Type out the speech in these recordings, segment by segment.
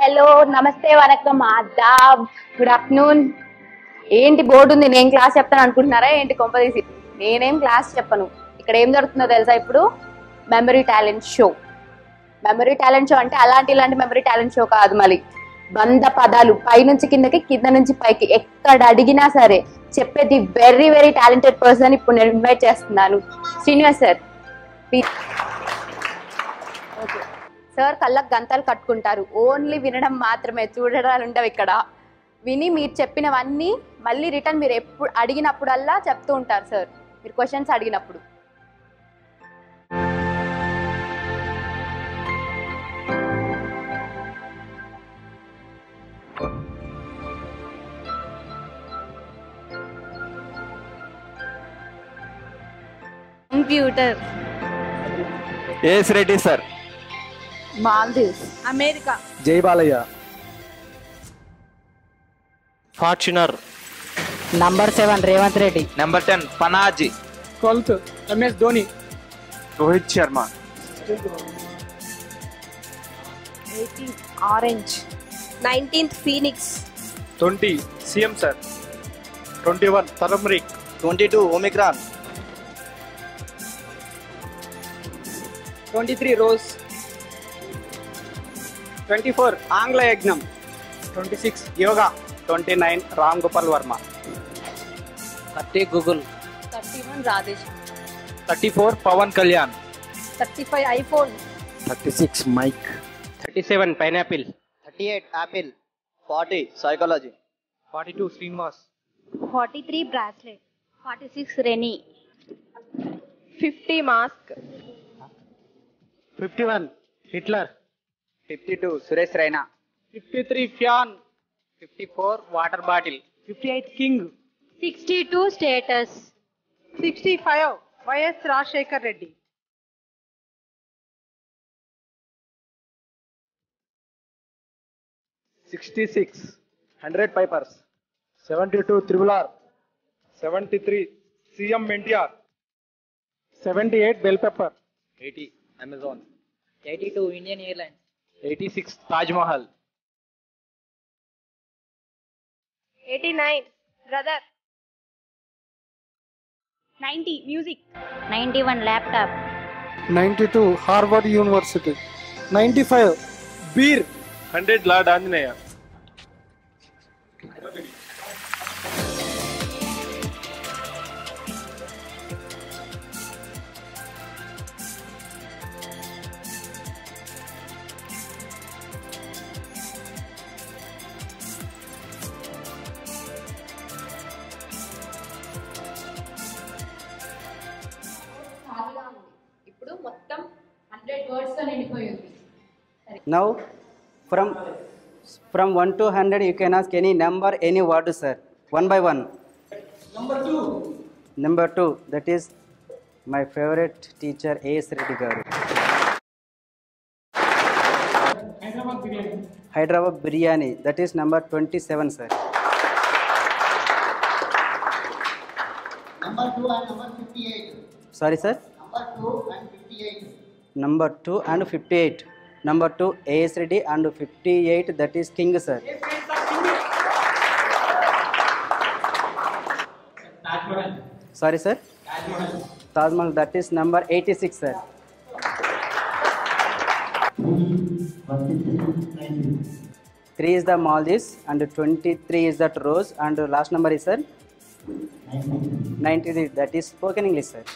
Hello నమస్తే వనకం ఆదాబ్ గుడ్ ఆఫ్టర్నూన్ ఏంటి బోర్డు ఉంది నేను క్లాస్ చెప్తాను అనుకుంటున్నారా ఏంటి కొంపదీసి నేనేం క్లాస్ చెప్పను ఇక్కడ ఏం జరుగుతుందో తెలుసా ఇప్పుడు memory talent show memory talent show అంటే అలాంటి ఇలాంటి మెమరీ టాలెంట్ షో కాదు మళ్ళీ వంద పదాలు పైనుంచి కిందకి కింద నుంచి పైకి ఎక్కడ అడిగినా సరే చెప్పేది వెరీ వెరీ టాలెంటెడ్ పర్సన్ ఇప్పుడు నేను ఇన్వైట్ చేస్తున్నాను శ్రీనివాస్ సార్ సార్ కళ్ళకు గంతలు కట్టుకుంటారు ఓన్లీ వినడం మాత్రమే చూడడాలు ఉండవు ఇక్కడ విని మీరు చెప్పినవన్నీ మళ్ళీ రిటర్న్ మీరు ఎప్పుడు అడిగినప్పుడల్లా చెప్తూ ఉంటారు సార్ మీరు క్వశ్చన్స్ అడిగినప్పుడు computer AS Reddy sir Maldives America Jai Balayya Fortuner number seven Revanth Reddy number ten Panaji twelfth MS Dhoni Rohit Sharma orange nineteenth phoenix twenty CM sir twenty one turmeric twenty two omicron twenty three rose twenty four ఆంగ్ల యజ్ఞం twenty six yoga twenty nine Ram Gopal Varma thirty Google thirty one Radhesh thirty four Pawan Kalyan thirty five iPhone thirty six mike thirty seven pineapple thirty eight apple forty psychology forty two Srinivas forty three bracelet forty six Renee fifty mask fifty one Hitler fifty two Suresh Raina fifty three fan fifty four water bottle fifty eight king sixty two status sixty five YS Rajasekhar Reddy sixty six hundred pipers seventy two triple R seventy three CM NTR seventy eight bell pepper eighty Amazon eighty two Indian Airlines eighty six Taj Mahal eighty nine brother ninety music ninety one laptop ninety two Harvard University ninety five beer hundred lord Anjaneya ఇప్పుడు మొత్తం hundred words తో నిండిపోయింది Now, from from one to hundred, you can ask any number, any word, sir. One by one. Number two. Number two. That is my favorite teacher, A.S. Reddy garu. Hyderabad biryani. That is number twenty-seven, sir. Number two and number fifty-eight. Sorry, sir. Number two and fifty-eight. Number two and fifty-eight. Number two, A.S. Reddy and fifty-eight. That is King, sir. Sorry, sir. Taj Mahal. That is number eighty-six, sir. Three is the Maldives and twenty-three is that Rose and last number is sir. Ninety. That is spoken English, sir.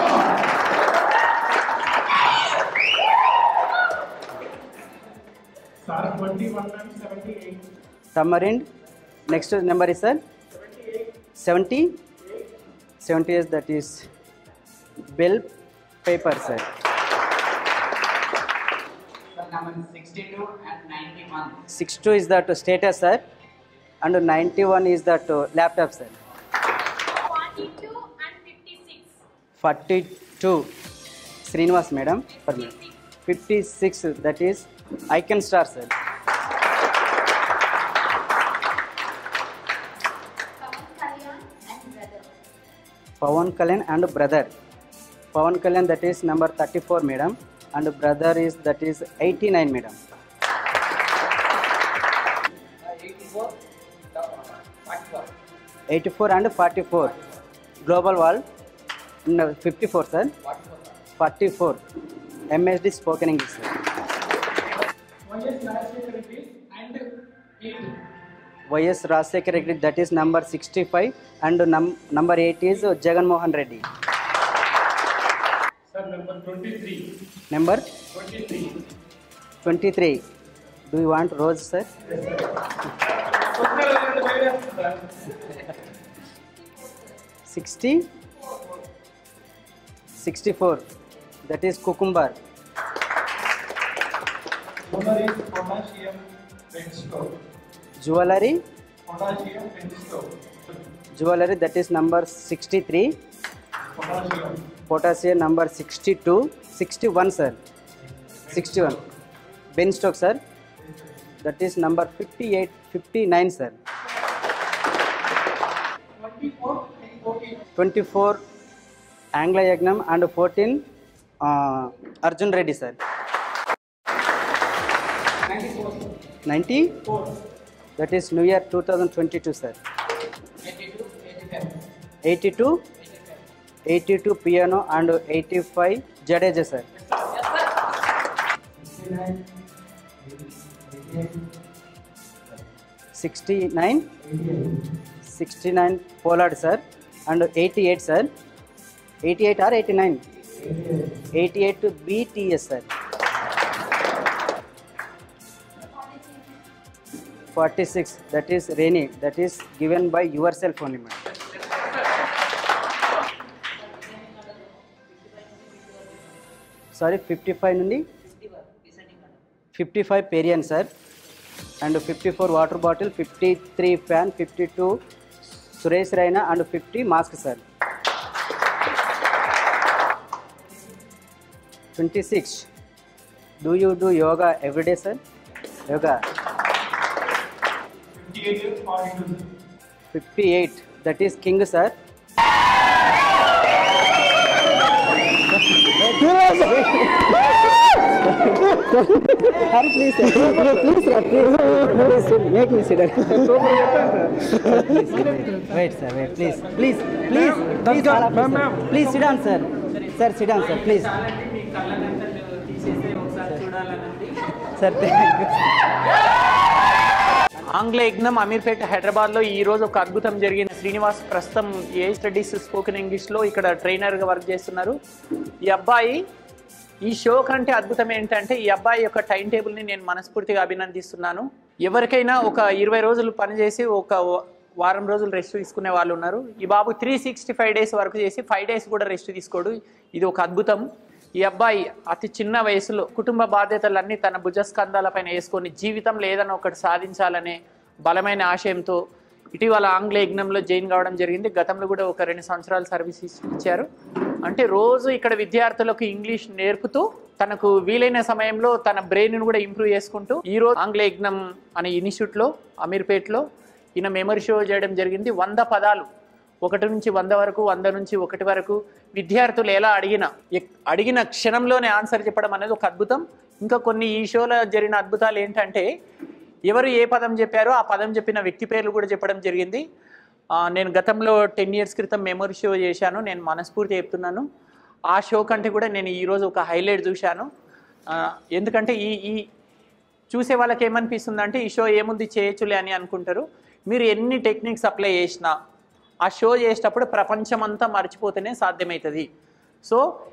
Tamarind. Next number is sir. 70. 70 is that is bell paper, sir. Number sixty-two and ninety-one. 62 is that status, sir. And 91 is that uh, laptop, sir. 42 and 56 42. Srinivas, madam. Per minute. 56, that is Icon Star, sir. Pawan Kalyan and brother. Pawan Kalyan, that is number 34, madam. And brother is that is 89, madam. 84 and 44 global world no, 54 sir 44 msd spoken english sir ys rajశేఖర్ Reddy that is number 65 and num- number 8 is jagan mohan reddy Sir, number 23. number 23. 23 do you want rose sir Sixty, sixty-four. That is cucumber. Number is potassium pentostove. Jewelry, Potassium pentostove. jewelry. That is number sixty-three. Potassium. Potassium number sixty-two, sixty-one, sir. Sixty-one. Ben stock, sir. That is number fifty-eight, fifty-nine, sir. 24 Angla Yagnam and 14 uh, Arjun Reddy sir. 90? That is New Year 2022 sir. 82? 82 piano and 85 Jadeja sir. Sixty-nine, sixty-nine Pollard sir, and eighty-eight sir, eighty-eight or eighty-nine, eighty-eight to BTS sir. Forty-six that is rainy that is given by yourself only madam. Sorry, fifty-five నుండి fifty five పెరియన్ sir and fifty four water bottle fifty three fan fifty two Suresh Raina and fifty mask sir twenty six do you do yoga everyday sir yoga 58 42. Fifty eight that is king sir please please please make me సిడర్ wait sir wait please please please please please sit down sir sir sit down sir please sir thank you ఆంగ్ల యజ్ఞం అమీర్పేట హైదరాబాద్లో ఈ రోజు ఒక అద్భుతం జరిగింది శ్రీనివాస్ ప్రస్తుతం ఏ స్టడీస్ స్పోకెన్ ఇంగ్లీష్లో ఇక్కడ ట్రైనర్గా వర్క్ చేస్తున్నారు ఈ అబ్బాయి ఈ షో కంటే అద్భుతం ఏంటంటే ఈ అబ్బాయి యొక్క టైం టేబుల్ని నేను మనస్ఫూర్తిగా అభినందిస్తున్నాను ఎవరికైనా ఒక ఇరవై రోజులు పనిచేసి ఒక వారం రోజులు రెస్ట్ తీసుకునే వాళ్ళు ఉన్నారు ఈ బాబు three sixty five days work చేసి ఫైవ్ డేస్ కూడా రెస్ట్ తీసుకోడు ఇది ఒక అద్భుతం ఈ అబ్బాయి అతి చిన్న వయసులో కుటుంబ బాధ్యతలన్నీ తన భుజస్కంధాలపైన వేసుకొని జీవితంలో ఏదైనా ఒకటి సాధించాలనే బలమైన ఆశయంతో ఇటీవల ఆంగ్ల యజ్ఞంలో జాయిన్ కావడం జరిగింది గతంలో కూడా ఒక రెండు సంవత్సరాలు సర్వీస్ ఇచ్చారు అంటే రోజు ఇక్కడ విద్యార్థులకు ఇంగ్లీష్ నేర్పుతూ తనకు వీలైన సమయంలో తన బ్రెయిన్ కూడా ఇంప్రూవ్ చేసుకుంటూ ఈ రోజు ఆంగ్ల యజ్ఞం అనే ఇన్స్టిట్యూట్లో అమీర్పేట్లో ఈయన మెమరీ షో చేయడం జరిగింది వంద పదాలు ఒకటి నుంచి వంద వరకు వంద నుంచి ఒకటి వరకు విద్యార్థులు ఎలా అడిగిన ఎక్- అడిగిన క్షణంలోనే ఆన్సర్ చెప్పడం అనేది ఒక అద్భుతం ఇంకా కొన్ని ఈ షోలో జరిగిన అద్భుతాలు ఏంటంటే ఎవరు ఏ పదం చెప్పారో ఆ పదం చెప్పిన వ్యక్తి పేర్లు కూడా చెప్పడం జరిగింది ఆ, నేను గతంలో టెన్ ఇయర్స్ క్రితం మెమరీ షో చేశాను నేను మనస్ఫూర్తి చెప్తున్నాను ఆ షో కంటే కూడా నేను ఈరోజు ఒక హైలైట్ చూశాను ఆ, ఎందుకంటే ఈ ఈ చూసే వాళ్ళకి ఏమనిపిస్తుంది అంటే ఈ షో ఏముంది చేయొచ్చులే అని అనుకుంటారు మీరు ఎన్ని టెక్నిక్స్ అప్లై చేసినా ఆ షో చేసేటప్పుడు ప్రపంచం అంతా మర్చిపోతేనే సాధ్యమవుతుంది సో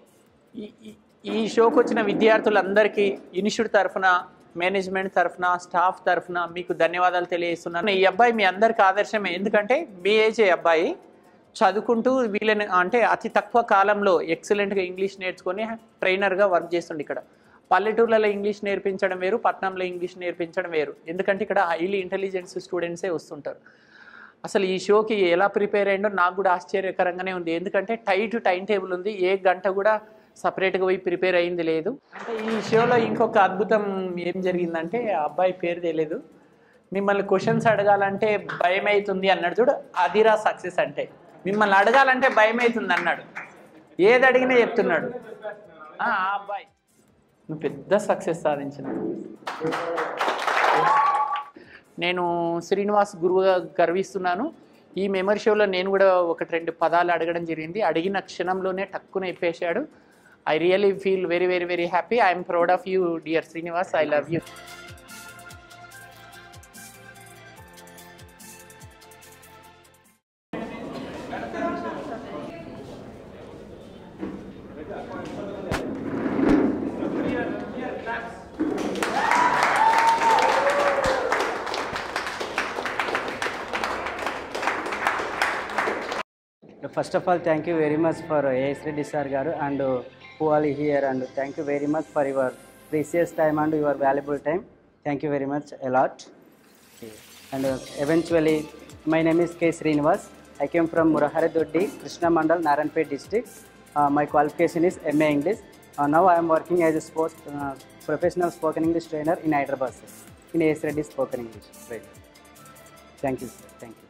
ఈ- ఈ- ఈ షోకి వచ్చిన విద్యార్థులందరికీ ఇన్స్టిట్యూట్ తరఫున మేనేజ్మెంట్ తరఫున స్టాఫ్ తరఫున మీకు ధన్యవాదాలు తెలియజేస్తున్నాను ఈ అబ్బాయి మీ అందరికీ ఆదర్శమే ఎందుకంటే మీ ఏజే అబ్బాయి చదువుకుంటూ వీళ్ళని అంటే అతి తక్కువ కాలంలో ఎక్సలెంట్గా ఇంగ్లీష్ నేర్చుకొని ట్రైనర్గా వర్క్ చేస్తుండే ఇక్కడ పల్లెటూర్లలో ఇంగ్లీష్ నేర్పించడం వేరు పట్నంలో ఇంగ్లీష్ నేర్పించడం వేరు ఎందుకంటే ఇక్కడ హైలీ ఇంటెలిజెన్స్ స్టూడెంట్సే వస్తుంటారు అసలు ఈ షోకి ఎలా ప్రిపేర్ అయ్యిండో నాకు కూడా ఆశ్చర్యకరంగానే ఉంది ఎందుకంటే టైట్ టైం టేబుల్ ఉంది ఏ గంట కూడా సపరేట్గా పోయి ప్రిపేర్ అయింది లేదు అంటే ఈ షోలో ఇంకొక అద్భుతం ఏం జరిగిందంటే ఆ అబ్బాయి పేరు తెలియదు మిమ్మల్ని క్వశ్చన్స్ అడగాలంటే భయం అవుతుంది అన్నాడు చూడు అదిరా సక్సెస్ అంటే మిమ్మల్ని అడగాలంటే భయం అవుతుంది అన్నాడు ఏది అడిగినా చెప్తున్నాడు ఆ ఆ అబ్బాయి నువ్వు పెద్ద సక్సెస్ సాధించిన నేను శ్రీనివాస్ గురువుగా గర్విస్తున్నాను ఈ మెమరీ షోలో నేను కూడా ఒకటి రెండు పదాలు అడగడం జరిగింది అడిగిన క్షణంలోనే టక్కున ఇప్పేశాడు I really feel very very very happy I'm proud of you dear Srinivas I love you First of all, thank you very much for A.S. Reddy sir garu and uh, who all here and thank you very much for your precious time and your valuable time. Thank you very much a lot. And uh, eventually, my name is K. Srinivas. I came from Murahari Doddi, Krishna Mandal, Naranpet district. Uh, my qualification is MA English. Uh, now I am working as a sports uh, professional spoken English trainer in Hyderabad, sir, in A.S. Reddy Spoken English. Right. Thank you, sir. Thank you.